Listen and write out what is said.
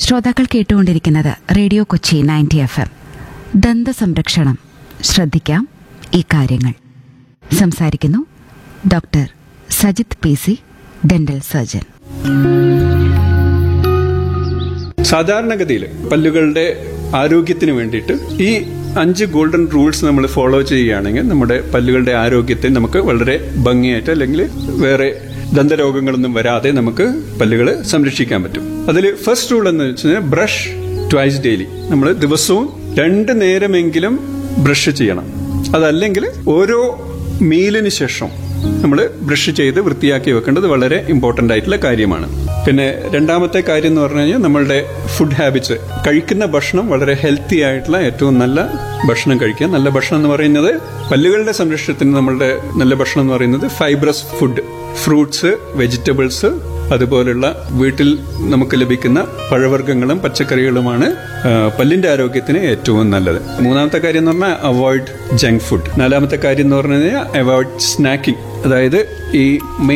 ശ്രോതാക്കൾ കേട്ടുകൊണ്ടിരിക്കുന്നത് radio Kochi ninety F M ദന്ത സംരക്ഷണം ശ്രദ്ധിക്കാം ഈ കാര്യങ്ങൾ സംസാരിക്കുന്നു doctor Sajith P C dental surgeon സാധാരണഗതിയിൽ പല്ലുകളുടെ ആരോഗ്യത്തിന് വേണ്ടിയിട്ട് ഈ അഞ്ച് ഗോൾഡൻ റൂൾസ് നമ്മൾ ഫോളോ ചെയ്യുകയാണെങ്കിൽ നമ്മുടെ പല്ലുകളുടെ ആരോഗ്യത്തെ നമുക്ക് വളരെ ഭംഗിയായിട്ട് അല്ലെങ്കിൽ വേറെ ദന്തരോഗങ്ങളൊന്നും വരാതെ നമുക്ക് പല്ലുകൾ സംരക്ഷിക്കാൻ പറ്റും അതിൽ ഫസ്റ്റ് റൂൾ എന്ന് വെച്ചാൽ ബ്രഷ് ട്വൈസ് ഡെയിലി നമ്മൾ ദിവസവും രണ്ട് നേരമെങ്കിലും ബ്രഷ് ചെയ്യണം അതല്ലെങ്കിൽ ഓരോ മീലിന് ശേഷം നമ്മൾ ബ്രഷ് ചെയ്ത് വൃത്തിയാക്കി വെക്കേണ്ടത് വളരെ ഇമ്പോർട്ടന്റ് ആയിട്ടുള്ള കാര്യമാണ് പിന്നെ രണ്ടാമത്തെ കാര്യം എന്ന് പറഞ്ഞു കഴിഞ്ഞാൽ നമ്മളുടെ ഫുഡ് ഹാബിറ്റ്സ് കഴിക്കുന്ന ഭക്ഷണം വളരെ ഹെൽത്തി ആയിട്ടുള്ള ഏറ്റവും നല്ല ഭക്ഷണം കഴിക്കുക നല്ല ഭക്ഷണം എന്ന് പറയുന്നത് പല്ലുകളുടെ സംരക്ഷണത്തിന് നമ്മളുടെ നല്ല ഭക്ഷണം എന്ന് പറയുന്നത് ഫൈബ്രസ് ഫുഡ് ഫ്രൂട്ട്സ് വെജിറ്റബിൾസ് അതുപോലുള്ള വീട്ടിൽ നമുക്ക് ലഭിക്കുന്ന പഴവർഗ്ഗങ്ങളും പച്ചക്കറികളുമാണ് ആ, പല്ലിന്റെ ആരോഗ്യത്തിന് ഏറ്റവും നല്ലത് മൂന്നാമത്തെ കാര്യം എന്ന് പറഞ്ഞാൽ അവോയ്ഡ് ജങ്ക് ഫുഡ് നാലാമത്തെ കാര്യം എന്ന് പറഞ്ഞു കഴിഞ്ഞാൽ അവോയ്ഡ് സ്നാക്കിംഗ് അതായത് ഈ